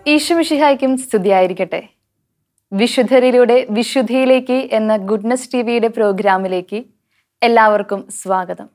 ഈശ്വമിഷിഹായ്ക്കും സ്തുതിയായിരിക്കട്ടെ വിശുദ്ധരിലൂടെ വിശുദ്ധിയിലേക്ക് എന്ന goodness T വിയുടെ പ്രോഗ്രാമിലേക്ക് എല്ലാവർക്കും സ്വാഗതം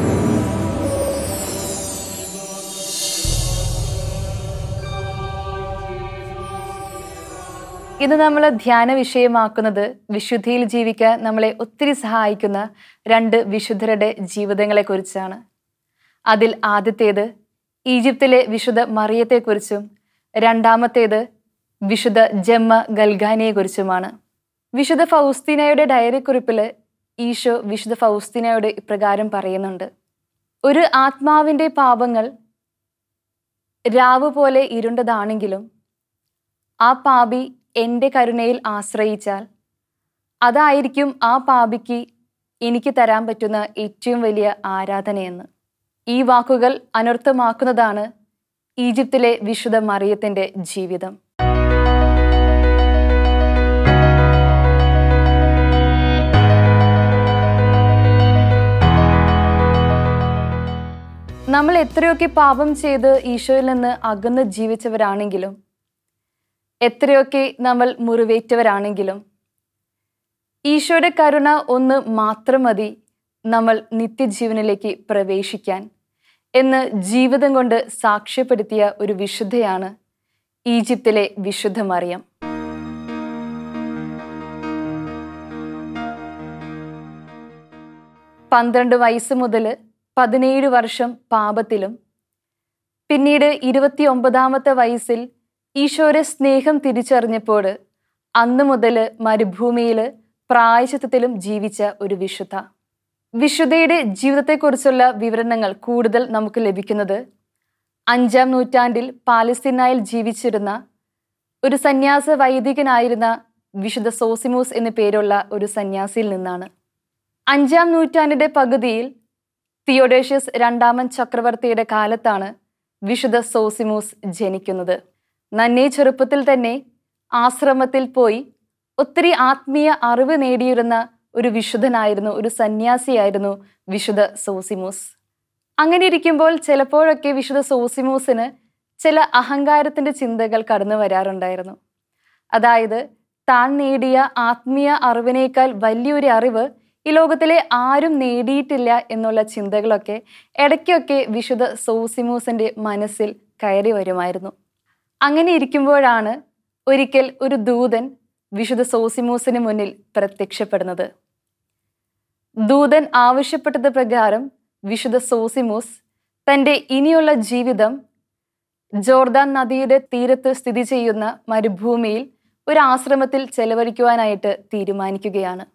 ഇന്ന് നമ്മൾ ധ്യാന വിഷയമാക്കുന്നത് വിശുദ്ധിയിൽ ജീവിക്കാൻ നമ്മളെ ഒത്തിരി സഹായിക്കുന്ന രണ്ട് വിശുദ്ധരുടെ ജീവിതങ്ങളെക്കുറിച്ചാണ് അതിൽ ആദ്യത്തേത് ഈജിപ്തിലെ വിശുദ്ധ മറിയത്തെക്കുറിച്ചും രണ്ടാമത്തേത് വിശുദ്ധ ജമ്മ ഗൽഗാനിയെക്കുറിച്ചുമാണ് വിശുദ്ധ ഫൗസ്തീനയുടെ ഡയറി കുറിപ്പിൽ ഈശോ വിശുദ്ധ ഫൗസ്തീനയോട് ഇപ്രകാരം പറയുന്നുണ്ട് ഒരു ആത്മാവിൻ്റെ പാപങ്ങൾ രാവ് പോലെ ഇരുണ്ടതാണെങ്കിലും ആ പാപി എൻ്റെ കരുണയിൽ ആശ്രയിച്ചാൽ അതായിരിക്കും ആ പാപിക്ക് എനിക്ക് തരാൻ പറ്റുന്ന ഏറ്റവും വലിയ ആരാധനയെന്ന് ഈ വാക്കുകൾ അനർത്ഥമാക്കുന്നതാണ് ഈജിപ്തിലെ വിശുദ്ധ മറിയത്തിന്റെ ജീവിതം നമ്മൾ എത്രയൊക്കെ പാപം ചെയ്ത് ഈശോയിൽ നിന്ന് അകന്ന് ജീവിച്ചവരാണെങ്കിലും എത്രയൊക്കെ നമ്മൾ മുറിവേറ്റവരാണെങ്കിലും ഈശോയുടെ കരുണ ഒന്ന് മാത്രം മതി നമ്മൾ നിത്യജീവനിലേക്ക് പ്രവേശിക്കാൻ എന്ന് ജീവിതം കൊണ്ട് സാക്ഷ്യപ്പെടുത്തിയ ഒരു വിശുദ്ധയാണ് ഈജിപ്തിലെ വിശുദ്ധ മറിയം പന്ത്രണ്ട് വയസ്സ് മുതൽ പതിനേഴ് വർഷം പാപത്തിലും പിന്നീട് ഇരുപത്തി ഒമ്പതാമത്തെ വയസ്സിൽ ഈശോയുടെ സ്നേഹം തിരിച്ചറിഞ്ഞപ്പോൾ അന്ന് മുതൽ മരുഭൂമിയിൽ പ്രായശത്വത്തിലും ജീവിച്ച ഒരു വിശുദ്ധ വിശുദ്ധയുടെ ജീവിതത്തെക്കുറിച്ചുള്ള വിവരണങ്ങൾ കൂടുതൽ നമുക്ക് ലഭിക്കുന്നത് അഞ്ചാം നൂറ്റാണ്ടിൽ പാലസ്തീനായിൽ ജീവിച്ചിരുന്ന ഒരു സന്യാസ വൈദികനായിരുന്ന വിശുദ്ധ സോസിമൂസ് എന്നു പേരുള്ള ഒരു സന്യാസിയിൽ നിന്നാണ് അഞ്ചാം നൂറ്റാണ്ടിന്റെ പകുതിയിൽ തിയോഡേഷ്യസ് രണ്ടാമൻ ചക്രവർത്തിയുടെ കാലത്താണ് വിശുദ്ധ സോസിമൂസ് ജനിക്കുന്നത് നന്നേ ചെറുപ്പത്തിൽ തന്നെ ആശ്രമത്തിൽ പോയി ഒത്തിരി ആത്മീയ അറിവ് നേടിയിരുന്ന ഒരു വിശുദ്ധനായിരുന്നു ഒരു സന്യാസിയായിരുന്നു വിശുദ്ധ സോസിമൂസ് അങ്ങനെ ഇരിക്കുമ്പോൾ ചിലപ്പോഴൊക്കെ വിശുദ്ധ സോസിമൂസിന് ചില അഹങ്കാരത്തിന്റെ ചിന്തകൾ കടന്നു വരാറുണ്ടായിരുന്നു അതായത് താൻ നേടിയ ആത്മീയ അറിവിനേക്കാൾ വലിയൊരു അറിവ് ഈ ലോകത്തിലെ ആരും നേടിയിട്ടില്ല എന്നുള്ള ചിന്തകളൊക്കെ ഇടയ്ക്കൊക്കെ വിശുദ്ധ സോസിമൂസിന്റെ മനസ്സിൽ കയറി വരുമായിരുന്നു അങ്ങനെ ഇരിക്കുമ്പോഴാണ് ഒരിക്കൽ ഒരു ദൂതൻ വിശുദ്ധ സോസിമൂസിന് മുന്നിൽ പ്രത്യക്ഷപ്പെടുന്നത് ദൂതൻ ആവശ്യപ്പെട്ടത് പ്രകാരം വിശുദ്ധ സോസിമൂസ് തൻ്റെ ഇനിയുള്ള ജീവിതം ജോർദാൻ നദിയുടെ തീരത്ത് സ്ഥിതി ചെയ്യുന്ന മരുഭൂമിയിൽ ഒരു ആശ്രമത്തിൽ ചെലവഴിക്കുവാനായിട്ട് തീരുമാനിക്കുകയാണ്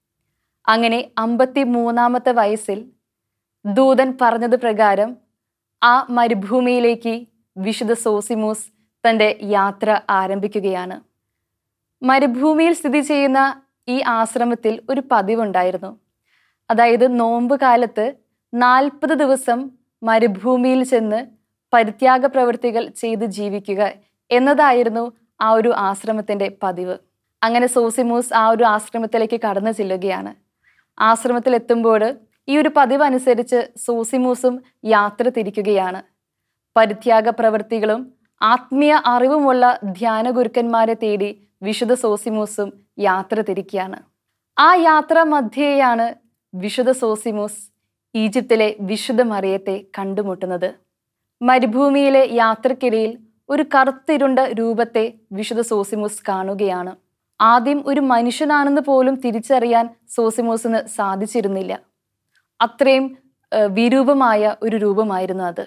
അങ്ങനെ അമ്പത്തി മൂന്നാമത്തെ വയസ്സിൽ ദൂതൻ പറഞ്ഞത് പ്രകാരം ആ മരുഭൂമിയിലേക്ക് വിശുദ്ധ സോസിമൂസ് തൻ്റെ യാത്ര ആരംഭിക്കുകയാണ് മരുഭൂമിയിൽ സ്ഥിതി ചെയ്യുന്ന ഈ ആശ്രമത്തിൽ ഒരു പതിവുണ്ടായിരുന്നു അതായത് നോമ്പ് കാലത്ത് നാൽപ്പത് ദിവസം മരുഭൂമിയിൽ ചെന്ന് പരിത്യാഗ പ്രവൃത്തികൾ ചെയ്ത് ജീവിക്കുക എന്നതായിരുന്നു ആ ഒരു ആശ്രമത്തിന്റെ പതിവ് അങ്ങനെ സോസിമൂസ് ആ ഒരു ആശ്രമത്തിലേക്ക് കടന്നു ചെല്ലുകയാണ് ആശ്രമത്തിൽ എത്തുമ്പോൾ ഈ ഒരു പതിവ് അനുസരിച്ച് സോസിമൂസും യാത്ര തിരിക്കുകയാണ് പരിത്യാഗ പ്രവൃത്തികളും ആത്മീയ അറിവുമുള്ള ധ്യാന ഗുരുക്കന്മാരെ തേടി വിശുദ്ധ സോസിമൂസും യാത്ര തിരിക്കുകയാണ് ആ യാത്ര മധ്യേയാണ് വിശുദ്ധ സോസിമൂസ് ഈജിപ്തിലെ വിശുദ്ധ മറിയത്തെ കണ്ടുമുട്ടുന്നത് മരുഭൂമിയിലെ യാത്രക്കിടയിൽ ഒരു കറുത്തിരുണ്ട രൂപത്തെ വിശുദ്ധ സോസിമൂസ് കാണുകയാണ് ആദ്യം ഒരു മനുഷ്യനാണെന്ന് പോലും തിരിച്ചറിയാൻ സോസിമോസിന് സാധിച്ചിരുന്നില്ല അത്രയും വിരൂപമായ ഒരു രൂപമായിരുന്നു അത്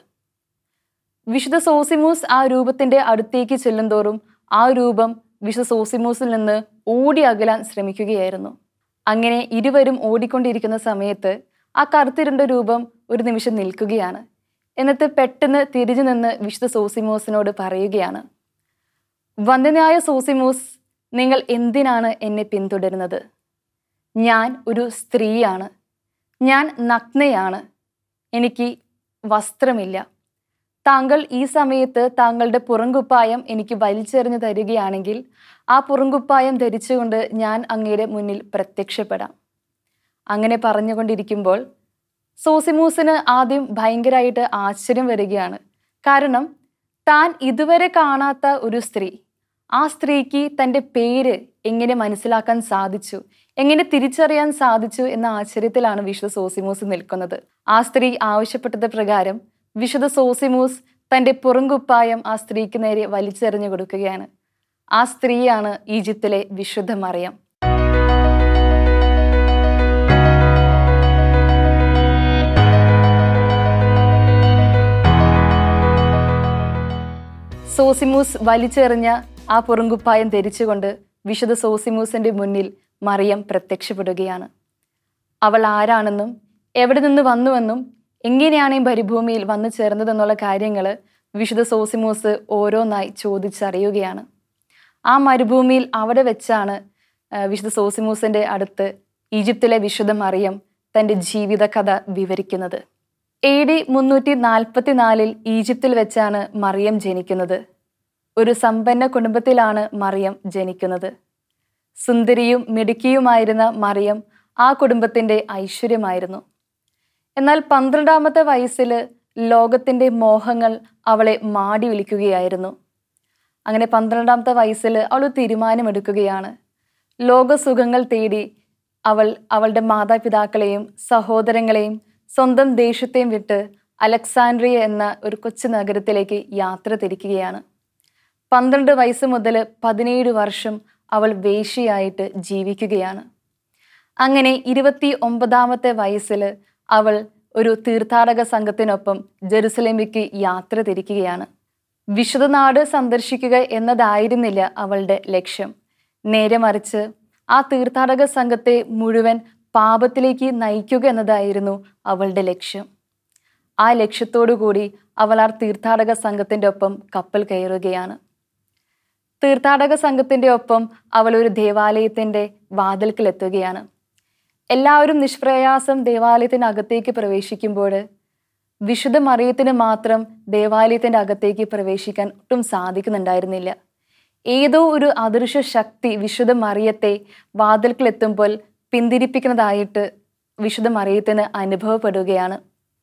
വിശുദ്ധ സോസിമൂസ് ആ രൂപത്തിന്റെ അടുത്തേക്ക് ചെല്ലുന്തോറും ആ രൂപം വിശുദ്ധ സോസിമൂസിൽ നിന്ന് ഓടി അകലാൻ ശ്രമിക്കുകയായിരുന്നു അങ്ങനെ ഇരുവരും ഓടിക്കൊണ്ടിരിക്കുന്ന സമയത്ത് ആ കറുത്തിരുണ്ട രൂപം ഒരു നിമിഷം നിൽക്കുകയാണ് എന്നിട്ട് പെട്ടെന്ന് തിരിഞ്ഞു നിന്ന് വിശുദ്ധ സോസിമോസിനോട് പറയുകയാണ് വന്ദനായ സോസിമോസ് നിങ്ങൾ എന്തിനാണ് എന്നെ പിന്തുടരുന്നത് ഞാൻ ഒരു സ്ത്രീയാണ് ഞാൻ നഗ്നയാണ് എനിക്ക് വസ്ത്രമില്ല താങ്കൾ ഈ സമയത്ത് താങ്കളുടെ പുറങ്കുപ്പായം എനിക്ക് വലിച്ചെറിഞ്ഞു തരികയാണെങ്കിൽ ആ പുറങ്കുപ്പായം ധരിച്ചുകൊണ്ട് ഞാൻ അങ്ങയുടെ മുന്നിൽ പ്രത്യക്ഷപ്പെടാം അങ്ങനെ പറഞ്ഞുകൊണ്ടിരിക്കുമ്പോൾ സോസിമൂസിന് ആദ്യം ഭയങ്കരമായിട്ട് ആശ്ചര്യം വരികയാണ് കാരണം താൻ ഇതുവരെ കാണാത്ത ഒരു സ്ത്രീ ആ സ്ത്രീക്ക് തൻ്റെ പേര് എങ്ങനെ മനസ്സിലാക്കാൻ സാധിച്ചു എങ്ങനെ തിരിച്ചറിയാൻ സാധിച്ചു എന്ന ആശ്ചര്യത്തിലാണ് വിശുദ്ധ സോസിമോസ് നിൽക്കുന്നത് ആ സ്ത്രീ ആവശ്യപ്പെട്ടത് പ്രകാരം വിശുദ്ധ സോസിമോസ് തൻ്റെ പുറങ്കുപ്പായം ആ സ്ത്രീക്ക് നേരെ വലിച്ചെറിഞ്ഞു കൊടുക്കുകയാണ് ആ സ്ത്രീയാണ് ഈജിപ്തിലെ വിശുദ്ധ മറിയം സോസിമൂസ് വലിച്ചെറിഞ്ഞ ആ പുറങ്കുപ്പായം ധരിച്ചുകൊണ്ട് വിശുദ്ധ സോസിമൂസിന്റെ മുന്നിൽ മറിയം പ്രത്യക്ഷപ്പെടുകയാണ് അവൾ ആരാണെന്നും എവിടെ നിന്ന് വന്നുവെന്നും എങ്ങനെയാണ് ഈ മരുഭൂമിയിൽ വന്നു ചേർന്നതെന്നുള്ള കാര്യങ്ങൾ വിശുദ്ധ സോസിമൂസ് ഓരോന്നായി ചോദിച്ചറിയുകയാണ് ആ മരുഭൂമിയിൽ അവിടെ വെച്ചാണ് ആ, വിശുദ്ധ സോസിമൂസിന്റെ അടുത്ത് ഈജിപ്തിലെ വിശുദ്ധ മറിയം തൻ്റെ ജീവിതകഥ വിവരിക്കുന്നത് എ ഡി മുന്നൂറ്റി നാൽപ്പത്തിനാലിൽ ഈജിപ്തിൽ വെച്ചാണ് മറിയം ജനിക്കുന്നത് ഒരു സമ്പന്ന കുടുംബത്തിലാണ് മറിയം ജനിക്കുന്നത് സുന്ദരിയും മിടുക്കിയുമായിരുന്ന മറിയം ആ കുടുംബത്തിന്റെ ഐശ്വര്യമായിരുന്നു എന്നാൽ പന്ത്രണ്ടാമത്തെ വയസ്സിൽ ലോകത്തിന്റെ മോഹങ്ങൾ അവളെ മാടി വിളിക്കുകയായിരുന്നു അങ്ങനെ പന്ത്രണ്ടാമത്തെ വയസ്സിൽ അവൾ ഒരു തീരുമാനമെടുക്കുകയാണ് ലോകസുഖങ്ങൾ തേടി അവൾ അവളുടെ മാതാപിതാക്കളെയും സഹോദരങ്ങളെയും സ്വന്തം ദേശത്തെയും വിട്ട് അലക്സാൻഡ്രിയ എന്ന ഒരു കൊച്ചു നഗരത്തിലേക്ക് യാത്ര തിരിക്കുകയാണ് പന്ത്രണ്ട് വയസ്സ് മുതൽ പതിനേഴ് വർഷം അവൾ വേശ്യയായിട്ട് ജീവിക്കുകയാണ് അങ്ങനെ ഇരുപത്തി ഒമ്പതാമത്തെ വയസ്സിൽ അവൾ ഒരു തീർത്ഥാടക സംഘത്തിനൊപ്പം ജെറുസലേമിക്ക് യാത്ര തിരിക്കുകയാണ് വിശുദ്ധ നാട് സന്ദർശിക്കുക എന്നതായിരുന്നില്ല അവളുടെ ലക്ഷ്യം നേരെ മറിച്ച് ആ തീർത്ഥാടക സംഘത്തെ മുഴുവൻ പാപത്തിലേക്ക് നയിക്കുക എന്നതായിരുന്നു അവളുടെ ലക്ഷ്യം ആ ലക്ഷ്യത്തോടു കൂടി അവൾ ആ തീർത്ഥാടക സംഘത്തിൻ്റെ ഒപ്പം കപ്പൽ കയറുകയാണ് തീർത്ഥാടക സംഘത്തിൻ്റെ ഒപ്പം അവൾ ഒരു ദേവാലയത്തിൻ്റെ വാതിൽക്കലെത്തുകയാണ് എല്ലാവരും നിഷ്പ്രയാസം ദേവാലയത്തിനകത്തേക്ക് പ്രവേശിക്കുമ്പോൾ വിശുദ്ധ മറിയത്തിന് മാത്രം ദേവാലയത്തിൻ്റെ അകത്തേക്ക് പ്രവേശിക്കാൻ ഒട്ടും സാധിക്കുന്നുണ്ടായിരുന്നില്ല ഏതോ ഒരു അദൃശ്യ ശക്തി വിശുദ്ധ മറിയത്തെ വാതിൽക്കലെത്തുമ്പോൾ പിന്തിരിപ്പിക്കുന്നതായിട്ട് വിശുദ്ധ മറിയത്തിന് അനുഭവപ്പെടുകയാണ്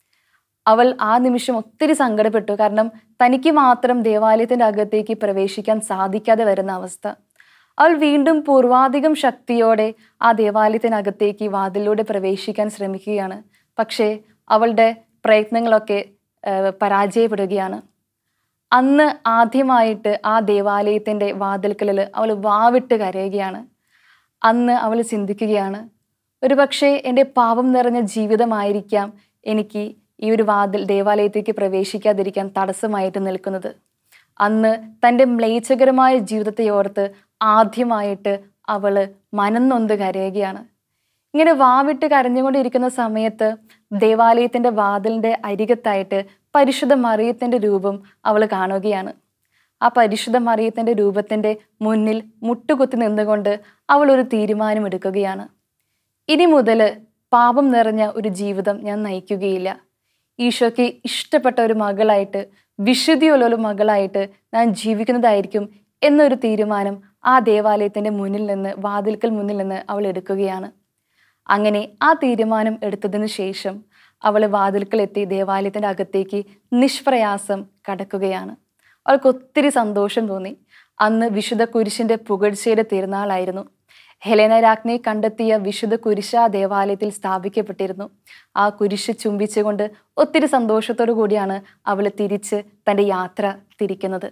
അവൾ ആ നിമിഷം ഒത്തിരി സങ്കടപ്പെട്ടു കാരണം തനിക്ക് മാത്രം ദേവാലയത്തിൻ്റെ അകത്തേക്ക് പ്രവേശിക്കാൻ സാധിക്കാതെ വരുന്ന അവസ്ഥ അവൾ വീണ്ടും പൂർവാധികം ശക്തിയോടെ ആ ദേവാലയത്തിനകത്തേക്ക് വാതിലൂടെ പ്രവേശിക്കാൻ ശ്രമിക്കുകയാണ് പക്ഷേ അവളുടെ പ്രയത്നങ്ങളൊക്കെ ഏഹ്, പരാജയപ്പെടുകയാണ് അന്ന് ആദ്യമായിട്ട് ആ ദേവാലയത്തിൻ്റെ വാതിൽക്കലിൽ അവൾ വാവിട്ട് കരയുകയാണ് അന്ന് അവൾ ചിന്തിക്കുകയാണ് ഒരുപക്ഷെ എൻ്റെ പാപം നിറഞ്ഞ ജീവിതമായിരിക്കാം എനിക്ക് ഈ ഒരു വാതിൽ ദേവാലയത്തേക്ക് പ്രവേശിക്കാതിരിക്കാൻ തടസ്സമായിട്ട് നിൽക്കുന്നത് അന്ന് തൻ്റെ മ്ലേച്ഛകരമായ ജീവിതത്തെ ഓർത്ത് ആദ്യമായിട്ട് അവള് മനം നൊന്ത് കരയുകയാണ് ഇങ്ങനെ വാവിട്ട് കരഞ്ഞുകൊണ്ടിരിക്കുന്ന സമയത്ത് ദേവാലയത്തിന്റെ വാതിലിന്റെ അരികത്തായിട്ട് പരിശുദ്ധ മറിയത്തിന്റെ രൂപം അവൾ കാണുകയാണ് ആ പരിശുദ്ധ മറിയത്തിന്റെ രൂപത്തിന്റെ മുന്നിൽ മുട്ടുകുത്തി നിന്നുകൊണ്ട് അവൾ ഒരു തീരുമാനം എടുക്കുകയാണ് ഇനി മുതൽ പാപം നിറഞ്ഞ ഒരു ജീവിതം ഞാൻ നയിക്കുകയില്ല ഈശോയ്ക്ക് ഇഷ്ടപ്പെട്ട ഒരു മകളായിട്ട് വിശുദ്ധിയുള്ള ഒരു മകളായിട്ട് ഞാൻ ജീവിക്കുന്നതായിരിക്കും എന്നൊരു തീരുമാനം ആ ദേവാലയത്തിന്റെ മുന്നിൽ നിന്ന് വാതിൽക്കൽ മുന്നിൽ നിന്ന് അവൾ എടുക്കുകയാണ് അങ്ങനെ ആ തീരുമാനം എടുത്തതിന് ശേഷം അവൾ വാതിൽക്കലെത്തി ദേവാലയത്തിന്റെ അകത്തേക്ക് നിഷ്പ്രയാസം കടക്കുകയാണ് അവൾക്ക് ഒത്തിരി സന്തോഷം തോന്നി അന്ന് വിശുദ്ധ കുരിശിന്റെ പുകഴ്ചയുടെ തിരുനാളായിരുന്നു ഹെലേന രാജ്ഞിയെ കണ്ടെത്തിയ വിശുദ്ധ കുരിശ് ആ ദേവാലയത്തിൽ സ്ഥാപിക്കപ്പെട്ടിരുന്നു ആ കുരിശ് ചുംബിച്ചുകൊണ്ട് ഒത്തിരി സന്തോഷത്തോടു കൂടിയാണ് അവൾ തിരിച്ച് തൻ്റെ യാത്ര തിരിക്കുന്നത്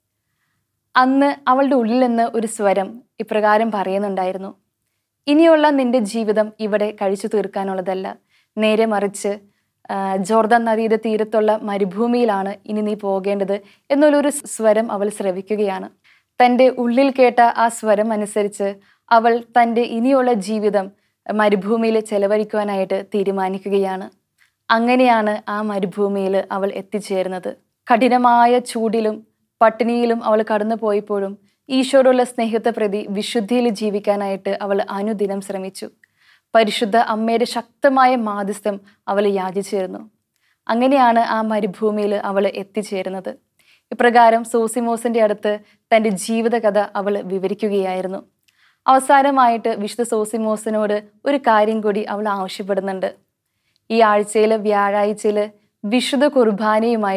അന്ന് അവളുടെ ഉള്ളിൽ നിന്ന് ഒരു സ്വരം ഇപ്രകാരം പറയുന്നുണ്ടായിരുന്നു ഇനിയുള്ള നിന്റെ ജീവിതം ഇവിടെ കഴിച്ചു തീർക്കാനുള്ളതല്ല നേരെ മറിച്ച് ആ, ജോർദാൻ നദിയുടെ തീരത്തുള്ള മരുഭൂമിയിലാണ് ഇനി നീ പോകേണ്ടത് എന്നുള്ളൊരു സ്വരം അവൾ ശ്രവിക്കുകയാണ് തൻ്റെ ഉള്ളിൽ കേട്ട ആ സ്വരം അനുസരിച്ച് അവൾ തൻ്റെ ഇനിയുള്ള ജീവിതം മരുഭൂമിയിൽ ചെലവഴിക്കുവാനായിട്ട് തീരുമാനിക്കുകയാണ് അങ്ങനെയാണ് ആ മരുഭൂമിയിൽ അവൾ എത്തിച്ചേരുന്നത് കഠിനമായ ചൂടിലും പട്ടിണിയിലും അവൾ കടന്നു പോയപ്പോഴും ഈശോയോടുള്ള സ്നേഹത്തെ പ്രതി വിശുദ്ധിയിൽ ജീവിക്കാനായിട്ട് അവൾ അനുദിനം ശ്രമിച്ചു പരിശുദ്ധ അമ്മയുടെ ശക്തമായ മാധ്യസ്ഥം അവൾ യാചിച്ചിരുന്നു അങ്ങനെയാണ് ആ മരുഭൂമിയിൽ അവൾ എത്തിച്ചേരുന്നത് ഇപ്രകാരം സോസിമോസിന്റെ അടുത്ത് തൻ്റെ ജീവിതകഥ അവൾ വിവരിക്കുകയായിരുന്നു അവസാനമായിട്ട് വിശുദ്ധ സോസിമോസിനോട് ഒരു കാര്യം കൂടി അവൾ ആവശ്യപ്പെടുന്നുണ്ട് ഈ ആഴ്ചയിൽ വ്യാഴാഴ്ചയിൽ വിശുദ്ധ കുർബാനയുമായിട്ട്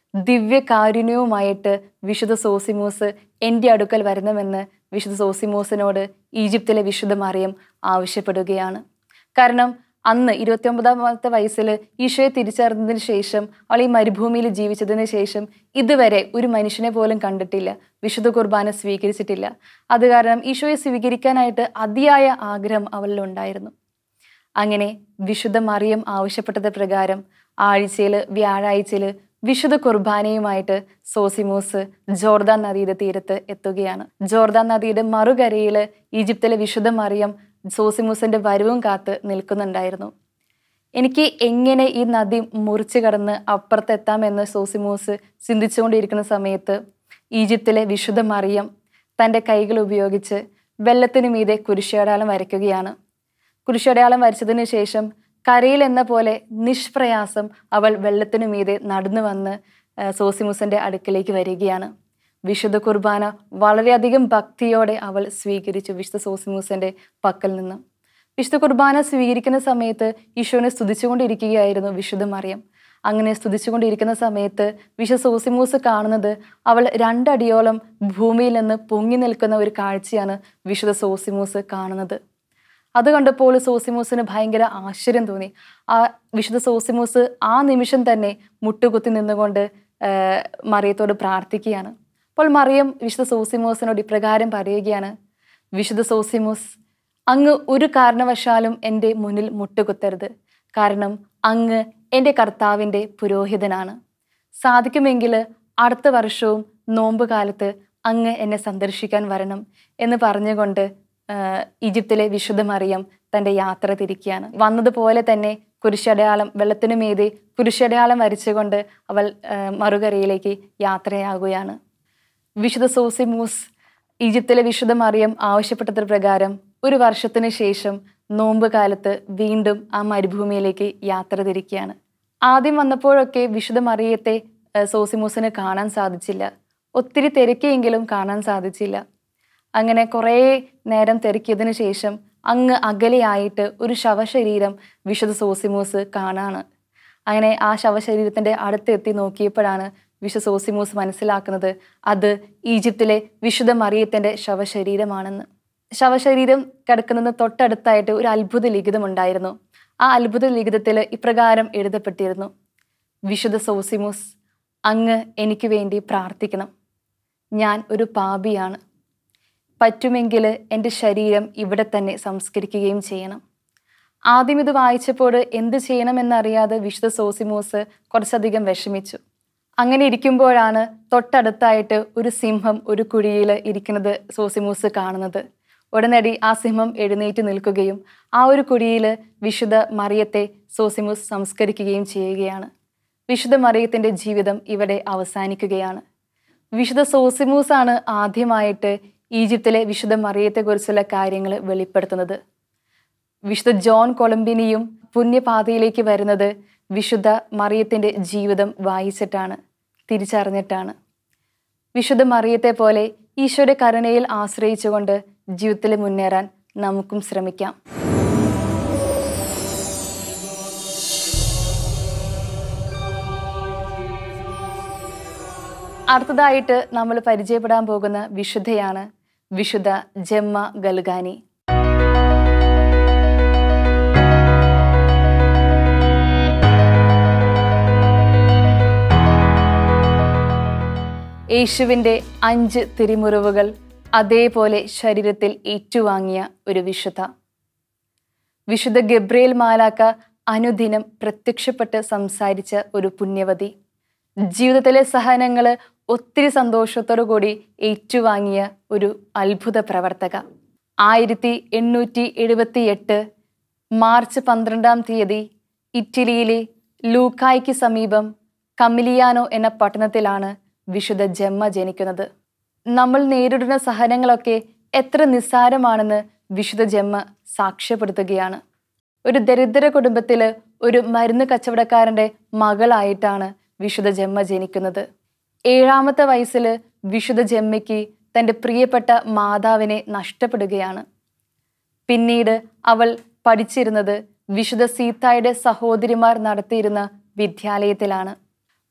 ദിവ്യകാരുണ്യവുമായിട്ട് വിശുദ്ധ സോസിമോസ് എൻ്റെ അടുക്കൽ വരണമെന്ന് വിശുദ്ധ സോസിമോസിനോട് ഈജിപ്തിലെ വിശുദ്ധ മറിയം ആവശ്യപ്പെടുകയാണ് കാരണം അന്ന് ഇരുപത്തിയൊമ്പതാമത്തെ വയസ്സിൽ ഈശോയെ തിരിച്ചറിഞ്ഞതിന് ശേഷം അവൾ ഈ മരുഭൂമിയിൽ ജീവിച്ചതിന് ശേഷം ഇതുവരെ ഒരു മനുഷ്യനെ പോലും കണ്ടിട്ടില്ല വിശുദ്ധ കുർബാന സ്വീകരിച്ചിട്ടില്ല അത് കാരണം ഈശോയെ സ്വീകരിക്കാനായിട്ട് അതിയായ ആഗ്രഹം അവളിൽ ഉണ്ടായിരുന്നു അങ്ങനെ വിശുദ്ധ മറിയം ആവശ്യപ്പെട്ടത് പ്രകാരം ആഴ്ചയിൽ വ്യാഴാഴ്ചയിൽ വിശുദ്ധ കുർബാനയുമായിട്ട് സോസിമോസ് ജോർദാൻ നദിയുടെ തീരത്ത് എത്തുകയാണ് ജോർദാൻ നദിയുടെ മറുകരയിൽ ഈജിപ്തിലെ വിശുദ്ധ മറിയം സോസിമൂസിന്റെ വരവും കാത്ത് നിൽക്കുന്നുണ്ടായിരുന്നു എനിക്ക് എങ്ങനെ ഈ നദി മുറിച്ചു കടന്ന് അപ്പുറത്തെത്താമെന്ന് സോസിമോസ് ചിന്തിച്ചുകൊണ്ടിരിക്കുന്ന സമയത്ത് ഈജിപ്തിലെ വിശുദ്ധ മറിയം തൻ്റെ കൈകൾ ഉപയോഗിച്ച് വെള്ളത്തിനു മീതെ കുരിശടയാളം വരയ്ക്കുകയാണ് കുരിശടയാളം വരച്ചതിന് ശേഷം കരയിൽ എന്ന പോലെ നിഷ്പ്രയാസം അവൾ വെള്ളത്തിനു മീതെ നടന്നു വന്ന് ആ, സോസിമുസിന്റെ അടുക്കലേക്ക് വരികയാണ് വിശുദ്ധ കുർബാന വളരെയധികം ഭക്തിയോടെ അവൾ സ്വീകരിച്ചു വിശുദ്ധ സോസിമൂസിന്റെ പക്കൽ നിന്ന് വിശുദ്ധ കുർബാന സ്വീകരിക്കുന്ന സമയത്ത് ഈശോനെ സ്തുതിച്ചുകൊണ്ടിരിക്കുകയായിരുന്നു വിശുദ്ധ മറിയം അങ്ങനെ സ്തുതിച്ചുകൊണ്ടിരിക്കുന്ന സമയത്ത് വിശുദ്ധ സോസിമൂസ് കാണുന്നത് അവൾ രണ്ടടിയോളം ഭൂമിയിൽ നിന്ന് പൊങ്ങി നിൽക്കുന്ന ഒരു കാഴ്ചയാണ് വിശുദ്ധ സോസിമൂസ് കാണുന്നത് അത് കണ്ടപ്പോൾ സോസിമൂസിന് ഭയങ്കര ആശ്ചര്യം തോന്നി ആ വിശുദ്ധ സോസിമൂസ് ആ നിമിഷം തന്നെ മുട്ടുകുത്തി നിന്നുകൊണ്ട് ആ, മറിയത്തോട് പ്രാർത്ഥിക്കുകയാണ് അപ്പോൾ മറിയം വിശുദ്ധ സോസിമോസിനോട് ഇപ്രകാരം പറയുകയാണ് വിശുദ്ധ സോസിമോസ് അങ്ങ് ഒരു കാരണവശാലും എൻ്റെ മുന്നിൽ മുട്ടുകുത്തരുത് കാരണം അങ്ങ് എൻ്റെ കർത്താവിൻ്റെ പുരോഹിതനാണ് സാധിക്കുമെങ്കിൽ അടുത്ത വർഷവും നോമ്പ് കാലത്ത് അങ്ങ് എന്നെ സന്ദർശിക്കാൻ വരണം എന്ന് പറഞ്ഞുകൊണ്ട് ആ, ഈജിപ്തിലെ വിശുദ്ധ മറിയം തൻ്റെ യാത്ര തിരിക്കുകയാണ് വന്നതുപോലെ തന്നെ കുരിശടയാളം വെള്ളത്തിനു മീതെ കുരിശടയാളം വരച്ചുകൊണ്ട് അവൾ ആ, മറുകരയിലേക്ക് യാത്രയാകുകയാണ് വിശുദ്ധ സോസിമൂസ് ഈജിപ്തിലെ വിശുദ്ധ മറിയം ആവശ്യപ്പെട്ടത് പ്രകാരം ഒരു വർഷത്തിന് ശേഷം നോമ്പ് കാലത്ത് വീണ്ടും ആ മരുഭൂമിയിലേക്ക് യാത്ര തിരിക്കുകയാണ് ആദ്യം വന്നപ്പോഴൊക്കെ വിശുദ്ധ മറിയത്തെ ആ, സോസിമൂസിന് കാണാൻ സാധിച്ചില്ല ഒത്തിരി തിരക്കിയെങ്കിലും കാണാൻ സാധിച്ചില്ല അങ്ങനെ കുറേ നേരം തിരക്കിയതിനു ശേഷം അങ്ങ് അകലെയായിട്ട് ഒരു ശവശരീരം വിശുദ്ധ സോസിമൂസ് കാണാണ് അങ്ങനെ ആ ശവശരീരത്തിന്റെ അടുത്തെത്തി നോക്കിയപ്പോഴാണ് വിശുദ്ധ സോസിമൂസ് മനസ്സിലാക്കുന്നത് അത് ഈജിപ്തിലെ വിശുദ്ധ മറിയത്തിന്റെ ശവശരീരമാണെന്ന് ശവശരീരം കിടക്കുന്നതിന് തൊട്ടടുത്തായിട്ട് ഒരു അത്ഭുത ലിഖിതം ഉണ്ടായിരുന്നു ആ അത്ഭുത ലിഖിതത്തിൽ ഇപ്രകാരം എഴുതപ്പെട്ടിരുന്നു വിശുദ്ധ സോസിമൂസ് അങ്ങ് എനിക്ക് വേണ്ടി പ്രാർത്ഥിക്കണം ഞാൻ ഒരു പാപിയാണ് പറ്റുമെങ്കിൽ എൻ്റെ ശരീരം ഇവിടെ തന്നെ സംസ്കരിക്കുകയും ചെയ്യണം ആദ്യം ഇത് വായിച്ചപ്പോൾ എന്ത് ചെയ്യണമെന്നറിയാതെ വിശുദ്ധ സോസിമോസ് കുറച്ചധികം വിഷമിച്ചു അങ്ങനെ ഇരിക്കുമ്പോഴാണ് തൊട്ടടുത്തായിട്ട് ഒരു സിംഹം ഒരു കുഴിയിൽ ഇരിക്കുന്നത് സോസിമൂസ് കാണുന്നത് ഉടനടി ആ സിംഹം എഴുന്നേറ്റ് നിൽക്കുകയും ആ ഒരു കുഴിയിൽ വിശുദ്ധ മറിയത്തെ സോസിമൂസ് സംസ്കരിക്കുകയും ചെയ്യുകയാണ് വിശുദ്ധ മറിയത്തിന്റെ ജീവിതം ഇവിടെ അവസാനിക്കുകയാണ് വിശുദ്ധ സോസിമൂസ് ആണ് ആദ്യമായിട്ട് ഈജിപ്തിലെ വിശുദ്ധ മറിയത്തെക്കുറിച്ചുള്ള കാര്യങ്ങൾ വെളിപ്പെടുത്തുന്നത് വിശുദ്ധ ജോൺ കൊളംബിനിയും പുണ്യപാതയിലേക്ക് വരുന്നത് വിശുദ്ധ മറിയത്തിന്റെ ജീവിതം വായിച്ചിട്ടാണ് തിരിച്ചറിഞ്ഞിട്ടാണ് വിശുദ്ധ മറിയത്തെ പോലെ ഈശോയുടെ കരുണയിൽ ആശ്രയിച്ചുകൊണ്ട് ജീവിതത്തിൽ മുന്നേറാൻ നമുക്കും ശ്രമിക്കാം അടുത്തതായിട്ട് നമ്മൾ പരിചയപ്പെടാൻ പോകുന്ന വിശുദ്ധയാണ് വിശുദ്ധ ജമ്മ ഗൽഗാനി യേശുവിൻ്റെ അഞ്ച് തിരിമുറിവുകൾ അതേപോലെ ശരീരത്തിൽ ഏറ്റുവാങ്ങിയ ഒരു വിശുദ്ധ വിശുദ്ധ ഗബ്രിയേൽ മാലാക്ക അനുദിനം പ്രത്യക്ഷപ്പെട്ട് സംസാരിച്ച ഒരു പുണ്യവതി ജീവിതത്തിലെ സഹനങ്ങൾ ഒത്തിരി സന്തോഷത്തോടു കൂടി ഏറ്റുവാങ്ങിയ ഒരു അത്ഭുത പ്രവർത്തക ആയിരത്തി എണ്ണൂറ്റി എഴുപത്തി എട്ട് മാർച്ച് പന്ത്രണ്ടാം തീയതി ഇറ്റലിയിലെ ലൂക്കായ്ക്ക് സമീപം കമിലിയാനോ എന്ന പട്ടണത്തിലാണ് വിശുദ്ധ ജമ്മ ജനിക്കുന്നത് നമ്മൾ നേരിടുന്ന സഹനങ്ങളൊക്കെ എത്ര നിസ്സാരമാണെന്ന് വിശുദ്ധ ജമ്മ സാക്ഷ്യപ്പെടുത്തുകയാണ് ഒരു ദരിദ്ര കുടുംബത്തില് ഒരു മരുന്ന് കച്ചവടക്കാരന്റെ മകളായിട്ടാണ് വിശുദ്ധ ജമ്മ ജനിക്കുന്നത് ഏഴാമത്തെ വയസ്സിൽ വിശുദ്ധ ജമ്മയ്ക്ക് തൻ്റെ പ്രിയപ്പെട്ട മാതാവിനെ നഷ്ടപ്പെടുകയാണ് പിന്നീട് അവൾ പഠിച്ചിരുന്നത് വിശുദ്ധ സീതായുടെ സഹോദരിമാർ നടത്തിയിരുന്ന വിദ്യാലയത്തിലാണ്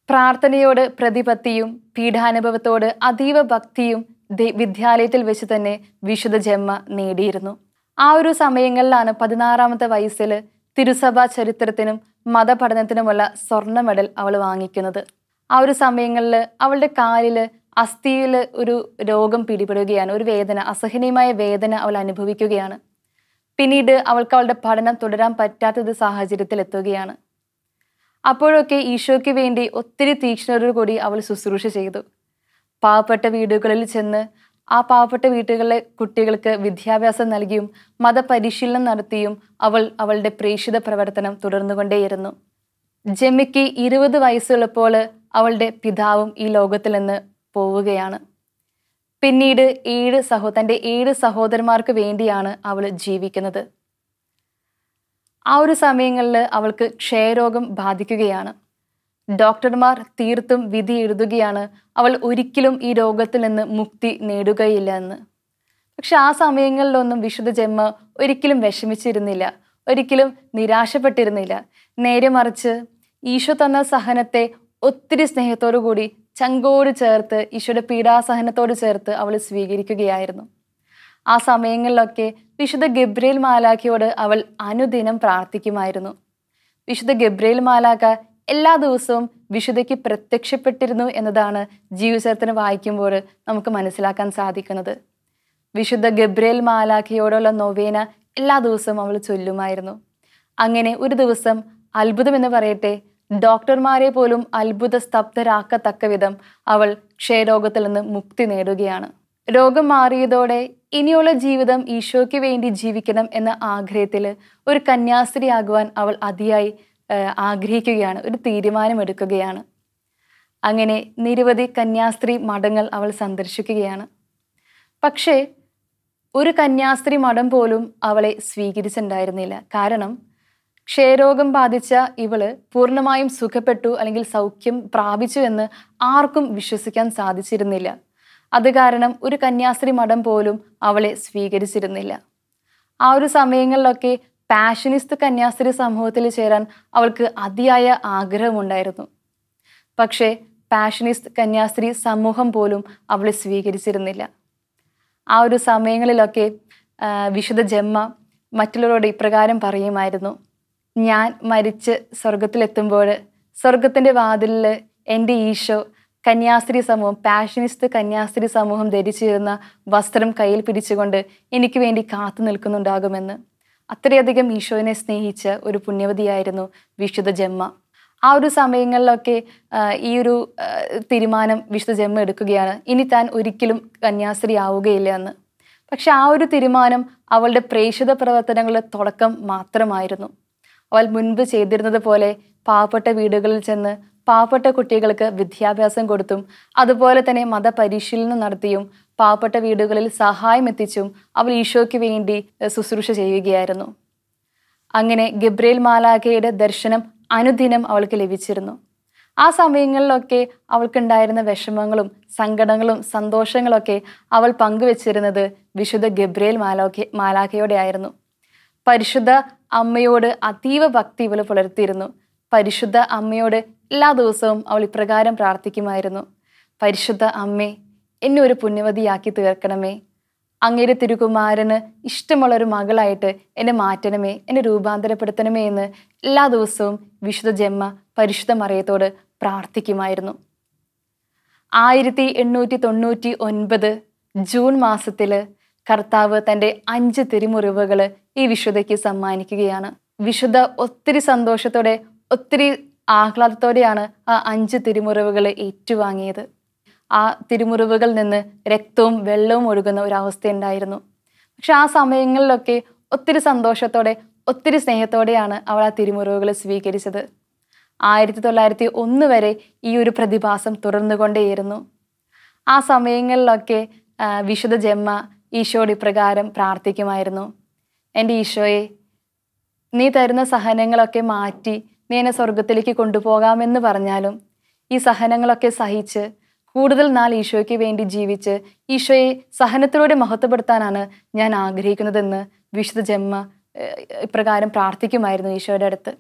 പ്രാർത്ഥനയോട് പ്രതിപത്തിയും പീഠാനുഭവത്തോട് അതീവ ഭക്തിയും ദേ- വിദ്യാലയത്തിൽ വെച്ച് തന്നെ വിശുദ്ധ ജന്മ നേടിയിരുന്നു ആ ഒരു സമയങ്ങളിലാണ് പതിനാറാമത്തെ വയസ്സിൽ തിരുസഭാ ചരിത്രത്തിനും മതപഠനത്തിനുമുള്ള സ്വർണ്ണ മെഡൽ അവൾ വാങ്ങിക്കുന്നത് ആ ഒരു സമയങ്ങളിൽ അവളുടെ കാലിൽ അസ്ഥിയിൽ ഒരു രോഗം പിടിപെടുകയാണ് ഒരു വേദന അസഹനീയമായ വേദന അവൾ അനുഭവിക്കുകയാണ് പിന്നീട് അവൾക്ക് അവളുടെ പഠനം തുടരാൻ പറ്റാത്തൊരു സാഹചര്യത്തിൽ എത്തുകയാണ് അപ്പോഴൊക്കെ ഈശോയ്ക്ക് വേണ്ടി ഒത്തിരി തീക്ഷ്ണതയോടു കൂടി അവൾ ശുശ്രൂഷ ചെയ്തു പാവപ്പെട്ട വീടുകളിൽ ചെന്ന് ആ പാവപ്പെട്ട വീട്ടുകളിലെ കുട്ടികൾക്ക് വിദ്യാഭ്യാസം നൽകിയും മതപരിശീലനം നടത്തിയും അവൾ അവളുടെ പ്രേക്ഷിത പ്രവർത്തനം തുടർന്നുകൊണ്ടേയിരുന്നു ജെമിക്ക് ഇരുപത് വയസ്സുള്ളപ്പോൾ അവളുടെ പിതാവും ഈ ലോകത്തിൽ നിന്ന് പോവുകയാണ് പിന്നീട് ഏഴ് സഹോ തൻ്റെ ഏഴ് സഹോദരന്മാർക്ക് വേണ്ടിയാണ് അവൾ ജീവിക്കുന്നത് ആ ഒരു സമയങ്ങളിൽ അവൾക്ക് ക്ഷയരോഗം ബാധിക്കുകയാണ് ഡോക്ടർമാർ തീർത്തും വിധി എഴുതുകയാണ് അവൾ ഒരിക്കലും ഈ രോഗത്തിൽ നിന്ന് മുക്തി നേടുകയില്ല എന്ന് പക്ഷെ ആ സമയങ്ങളിലൊന്നും വിശുദ്ധ ജന്മ ഒരിക്കലും വിഷമിച്ചിരുന്നില്ല ഒരിക്കലും നിരാശപ്പെട്ടിരുന്നില്ല നേരെ മറിച്ച് ഈശോ തന്ന സഹനത്തെ ഒത്തിരി സ്നേഹത്തോടു കൂടി ചങ്കോട് ചേർത്ത് ഈശോയുടെ പീഡാസഹനത്തോട് ചേർത്ത് അവൾ സ്വീകരിക്കുകയായിരുന്നു ആ സമയങ്ങളിലൊക്കെ വിശുദ്ധ ഗബ്രിയേൽ മാലാഖയോട് അവൾ അനുദിനം പ്രാർത്ഥിക്കുമായിരുന്നു വിശുദ്ധ ഗബ്രിയേൽ മാലാഖ എല്ലാ ദിവസവും വിശുദ്ധയ്ക്ക് പ്രത്യക്ഷപ്പെട്ടിരുന്നു എന്നതാണ് ജീവചരിത്രം വായിക്കുമ്പോൾ നമുക്ക് മനസ്സിലാക്കാൻ സാധിക്കുന്നത് വിശുദ്ധ ഗബ്രിയേൽ മാലാഖയോടുള്ള നൊവേന എല്ലാ ദിവസവും അവൾ ചൊല്ലുമായിരുന്നു അങ്ങനെ ഒരു ദിവസം അത്ഭുതം എന്ന് പറയട്ടെ ഡോക്ടർമാരെ പോലും അത്ഭുത സ്തബ്ധരാക്കത്തക്ക വിധം അവൾ ക്ഷയരോഗത്തിൽ നിന്ന് മുക്തി നേടുകയാണ് രോഗം മാറിയതോടെ ഇനിയുള്ള ജീവിതം ഈശോയ്ക്ക് വേണ്ടി ജീവിക്കണം എന്ന ആഗ്രഹത്തിൽ ഒരു കന്യാസ്ത്രീയാകുവാൻ അവൾ അതിയായി ഏഹ്, ആഗ്രഹിക്കുകയാണ് ഒരു തീരുമാനമെടുക്കുകയാണ് അങ്ങനെ നിരവധി കന്യാസ്ത്രീ മഠങ്ങൾ അവൾ സന്ദർശിക്കുകയാണ് പക്ഷേ ഒരു കന്യാസ്ത്രീ മഠം പോലും അവളെ സ്വീകരിച്ചിട്ടുണ്ടായിരുന്നില്ല കാരണം ക്ഷയരോഗം ബാധിച്ച ഇവള് പൂർണ്ണമായും സുഖപ്പെട്ടു അല്ലെങ്കിൽ സൗഖ്യം പ്രാപിച്ചു എന്ന് ആർക്കും വിശ്വസിക്കാൻ സാധിച്ചിരുന്നില്ല അത് കാരണം ഒരു കന്യാസ്ത്രീ മഠം പോലും അവളെ സ്വീകരിച്ചിരുന്നില്ല ആ ഒരു സമയങ്ങളിലൊക്കെ പാഷനിസ്റ്റ് കന്യാസ്ത്രീ സമൂഹത്തിൽ ചേരാൻ അവൾക്ക് അതിയായ ആഗ്രഹമുണ്ടായിരുന്നു പക്ഷേ പാഷനിസ്റ്റ് കന്യാസ്ത്രീ സമൂഹം പോലും അവളെ സ്വീകരിച്ചിരുന്നില്ല ആ ഒരു സമയങ്ങളിലൊക്കെ ആ, വിശുദ്ധ ജമ്മ മറ്റുള്ളവരോട് ഇപ്രകാരം പറയുമായിരുന്നു ഞാൻ മരിച്ച് സ്വർഗത്തിലെത്തുമ്പോൾ സ്വർഗത്തിൻ്റെ വാതിലിൽ എൻ്റെ ഈശോ കന്യാസ്ത്രീ സമൂഹം പാഷനിസ്റ്റ് കന്യാസ്ത്രീ സമൂഹം ധരിച്ചിരുന്ന വസ്ത്രം കയ്യിൽ പിടിച്ചുകൊണ്ട് എനിക്ക് വേണ്ടി കാത്തു നിൽക്കുന്നുണ്ടാകുമെന്ന് അത്രയധികം ഈശോനെ സ്നേഹിച്ച ഒരു പുണ്യവതിയായിരുന്നു വിശുദ്ധ ജമ്മ ആ ഒരു സമയങ്ങളിലൊക്കെ ആ, ഈ ഒരു ആ, തീരുമാനം വിശുദ്ധ ജന്മ എടുക്കുകയാണ് ഇനി താൻ ഒരിക്കലും കന്യാസ്ത്രീ ആവുകയില്ല എന്ന് പക്ഷെ ആ ഒരു തീരുമാനം അവളുടെ പ്രേക്ഷിത പ്രവർത്തനങ്ങളുടെ തുടക്കം മാത്രമായിരുന്നു അവൾ മുൻപ് ചെയ്തിരുന്നത് പോലെ പാവപ്പെട്ട വീടുകളിൽ ചെന്ന് പാവപ്പെട്ട കുട്ടികൾക്ക് വിദ്യാഭ്യാസം കൊടുത്തും അതുപോലെ തന്നെ മതപരിശീലനം നടത്തിയും പാവപ്പെട്ട വീടുകളിൽ സഹായം എത്തിച്ചും അവൾ ഈശോയ്ക്ക് വേണ്ടി ഏഹ്, ശുശ്രൂഷ ചെയ്യുകയായിരുന്നു അങ്ങനെ ഗബ്രേൽ മാലാഖയുടെ ദർശനം അനുദിനം അവൾക്ക് ലഭിച്ചിരുന്നു ആ സമയങ്ങളിലൊക്കെ അവൾക്കുണ്ടായിരുന്ന വിഷമങ്ങളും സങ്കടങ്ങളും സന്തോഷങ്ങളൊക്കെ അവൾ പങ്കുവച്ചിരുന്നത് വിശുദ്ധ ഗബ്രേൽ മാലാഖ മാലാഖയോടെ ആയിരുന്നു പരിശുദ്ധ അമ്മയോട് അതീവ ഭക്തി ഇവൾ പുലർത്തിയിരുന്നു പരിശുദ്ധ അമ്മയോട് എല്ലാ ദിവസവും അവൾ ഇപ്രകാരം പ്രാർത്ഥിക്കുമായിരുന്നു പരിശുദ്ധ അമ്മേ എന്നെ ഒരു പുണ്യവതിയാക്കി തീർക്കണമേ അങ്ങയുടെ തിരുകുമാരന് ഇഷ്ടമുള്ള ഒരു മകളായിട്ട് എന്നെ മാറ്റണമേ എന്നെ രൂപാന്തരപ്പെടുത്തണമേ എന്ന് എല്ലാ ദിവസവും വിശുദ്ധ ജന്മ പരിശുദ്ധ മറിയത്തോട് പ്രാർത്ഥിക്കുമായിരുന്നു ആയിരത്തി എണ്ണൂറ്റി തൊണ്ണൂറ്റി ഒൻപത് ജൂൺ മാസത്തില് കർത്താവ് തൻ്റെ അഞ്ച് തിരുമുറിവുകൾ ഈ വിശുദ്ധയ്ക്ക് സമ്മാനിക്കുകയാണ് വിശുദ്ധ ഒത്തിരി സന്തോഷത്തോടെ ഒത്തിരി ആഹ്ലാദത്തോടെയാണ് ആ അഞ്ച് തിരുമുറിവുകൾ ഏറ്റുവാങ്ങിയത് ആ തിരുമുറിവുകളിൽ നിന്ന് രക്തവും വെള്ളവും ഒഴുകുന്ന ഒരവസ്ഥയുണ്ടായിരുന്നു പക്ഷെ ആ സമയങ്ങളിലൊക്കെ ഒത്തിരി സന്തോഷത്തോടെ ഒത്തിരി സ്നേഹത്തോടെയാണ് അവൾ ആ തിരുമുറിവുകൾ സ്വീകരിച്ചത് ആയിരത്തി തൊള്ളായിരത്തി ഒന്ന് വരെ ഈ ഒരു പ്രതിഭാസം തുടർന്നുകൊണ്ടേയിരുന്നു ആ സമയങ്ങളിലൊക്കെ ആ, വിശുദ്ധ ജന്മ ഈശോട് ഇപ്രകാരം പ്രാർത്ഥിക്കുമായിരുന്നു എൻ്റെ ഈശോയെ നീ തരുന്ന സഹനങ്ങളൊക്കെ മാറ്റി നീ എന്നെ സ്വർഗത്തിലേക്ക് കൊണ്ടുപോകാമെന്ന് പറഞ്ഞാലും ഈ സഹനങ്ങളൊക്കെ സഹിച്ച് കൂടുതൽ നാൾ ഈശോയ്ക്ക് വേണ്ടി ജീവിച്ച് ഈശോയെ സഹനത്തിലൂടെ മഹത്വപ്പെടുത്താനാണ് ഞാൻ ആഗ്രഹിക്കുന്നതെന്ന് വിശുദ്ധ ജന്മ ഏഹ്, ഇപ്രകാരം പ്രാർത്ഥിക്കുമായിരുന്നു ഈശോയുടെ അടുത്ത്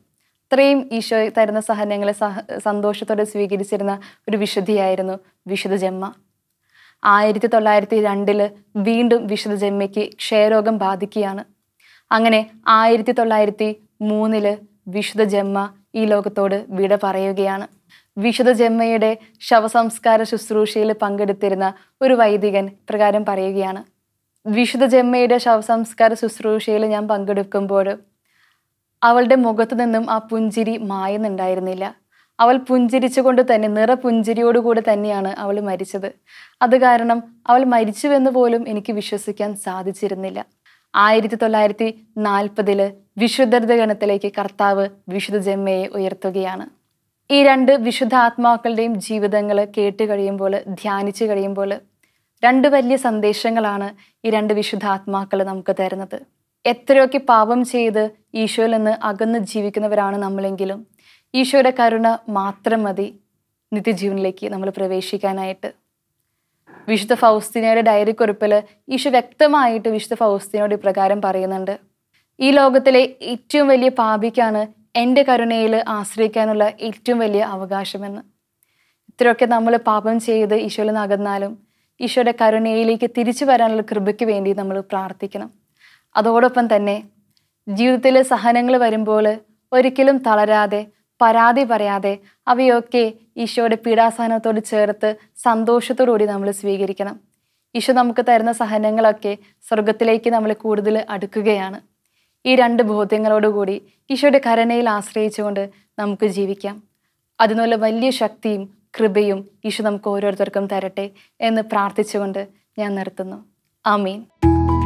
അത്രയും ഈശോ തരുന്ന സഹനങ്ങളെ സഹ സന്തോഷത്തോടെ സ്വീകരിച്ചിരുന്ന ഒരു വിശുദ്ധിയായിരുന്നു വിശുദ്ധ ജന്മ ആയിരത്തി തൊള്ളായിരത്തി രണ്ടില് വീണ്ടും വിശുദ്ധ ജന്മയ്ക്ക് ക്ഷയരോഗം ബാധിക്കുകയാണ് അങ്ങനെ ആയിരത്തി തൊള്ളായിരത്തി മൂന്നില് വിശുദ്ധ ജന്മ ഈ ലോകത്തോട് വിട പറയുകയാണ് വിശുദ്ധ ജന്മയുടെ ശവസംസ്കാര ശുശ്രൂഷയിൽ പങ്കെടുത്തിരുന്ന ഒരു വൈദികൻ പ്രകാരം പറയുകയാണ് വിശുദ്ധ ജന്മയുടെ ശവസംസ്കാര ശുശ്രൂഷയിൽ ഞാൻ പങ്കെടുക്കുമ്പോൾ അവളുടെ മുഖത്തു നിന്നും ആ പുഞ്ചിരി മായുന്നുണ്ടായിരുന്നില്ല അവൾ പുഞ്ചിരിച്ചുകൊണ്ട് തന്നെ നിറപുഞ്ചിരിയോടുകൂടെ തന്നെയാണ് അവൾ മരിച്ചത് അത് കാരണം അവൾ മരിച്ചുവെന്ന് പോലും എനിക്ക് വിശ്വസിക്കാൻ സാധിച്ചിരുന്നില്ല ആയിരത്തി തൊള്ളായിരത്തി നാൽപ്പതില് വിശുദ്ധരുടെ ഗണത്തിലേക്ക് കർത്താവ് വിശുദ്ധ ജന്മയെ ഉയർത്തുകയാണ് ഈ രണ്ട് വിശുദ്ധ ആത്മാക്കളുടെയും ജീവിതങ്ങൾ കേട്ട് കഴിയുമ്പോൾ ധ്യാനിച്ചു കഴിയുമ്പോൾ രണ്ട് വലിയ സന്ദേശങ്ങളാണ് ഈ രണ്ട് വിശുദ്ധ ആത്മാക്കൾ നമുക്ക് തരുന്നത് എത്രയൊക്കെ പാപം ചെയ്ത് ഈശോയിൽ നിന്ന് അകന്ന് ജീവിക്കുന്നവരാണ് നമ്മളെങ്കിലും ഈശോയുടെ കരുണ മാത്രം മതി നിത്യജീവനിലേക്ക് നമ്മൾ പ്രവേശിക്കാനായിട്ട് വിശുദ്ധ ഫൗസ്തീനയുടെ ഡയറി കുറിപ്പിൽ ഈശോ വ്യക്തമായിട്ട് വിശുദ്ധ ഫൗസ്തീനോട് ഇപ്രകാരം പറയുന്നുണ്ട് ഈ ലോകത്തിലെ ഏറ്റവും വലിയ പാപിക്കാണ് എൻ്റെ കരുണയിൽ ആശ്രയിക്കാനുള്ള ഏറ്റവും വലിയ അവകാശമെന്ന് ഇത്രയൊക്കെ നമ്മൾ പാപം ചെയ്ത് ഈശോയിൽ നിന്ന് അകന്നാലും ഈശോയുടെ കരുണയിലേക്ക് തിരിച്ചു വരാനുള്ള കൃപയ്ക്ക് വേണ്ടി നമ്മൾ പ്രാർത്ഥിക്കണം അതോടൊപ്പം തന്നെ ജീവിതത്തിൽ സഹനങ്ങൾ വരുമ്പോൾ ഒരിക്കലും തളരാതെ പരാതി പറയാതെ അവയൊക്കെ ഈശോയുടെ പീഡാസഹനത്തോട് ചേർത്ത് സന്തോഷത്തോടുകൂടി നമ്മൾ സ്വീകരിക്കണം ഈശോ നമുക്ക് തരുന്ന സഹനങ്ങളൊക്കെ സ്വർഗത്തിലേക്ക് നമ്മൾ കൂടുതൽ അടുക്കുകയാണ് ഈ രണ്ട് ബോധ്യങ്ങളോടുകൂടി ഈശോയുടെ കരുണയിൽ ആശ്രയിച്ചുകൊണ്ട് നമുക്ക് ജീവിക്കാം അതിനുള്ള വലിയ ശക്തിയും കൃപയും ഈശോ നമുക്ക് ഓരോരുത്തർക്കും തരട്ടെ എന്ന് പ്രാർത്ഥിച്ചുകൊണ്ട് ഞാൻ നിർത്തുന്നു ആമീൻ